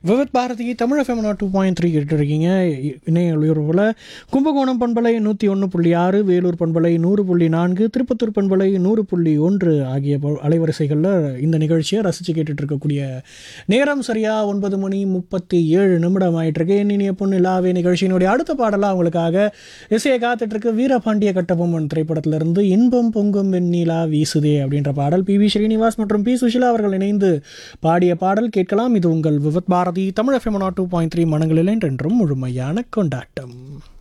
விவத் Bharati Tamil FM two point three இருக்கீங்க இணைய உயர்வுல கும்பகோணம் பண்பலை நூற்றி ஒன்று புள்ளி ஆறு வேலூர் பண்பலை நூறு புள்ளி நான்கு திருப்பத்தூர் பண்பலை நூறு புள்ளி ஒன்று ஆகிய ப- அலைவரிசைகளில் இந்த நிகழ்ச்சியை ரசித்து கேட்டுட்டு இருக்கக்கூடிய நேரம் சரியாக ஒன்பது மணி முப்பத்தி ஏழு நிமிடம் ஆயிட்டிருக்கு இனிய பொண்ணு இல்லாவே நிகழ்ச்சியினுடைய அடுத்த பாடலாக உங்களுக்காக இசையை காத்துட்ருக்கு வீரபாண்டிய கட்டபொம்மன் திரைப்படத்திலிருந்து இன்பம் பொங்கும் வெண்ணிலா வீசுதே அப்படின்ற பாடல் பி வி ஸ்ரீனிவாஸ் மற்றும் பி சுஷிலா அவர்கள் இணைந்து பாடிய பாடல் கேட்கலாம் இது உங்கள் Vividh Bharati Tamil FM two point three மனங்களில் என்றென்றும் முழுமையான கொண்டாட்டம்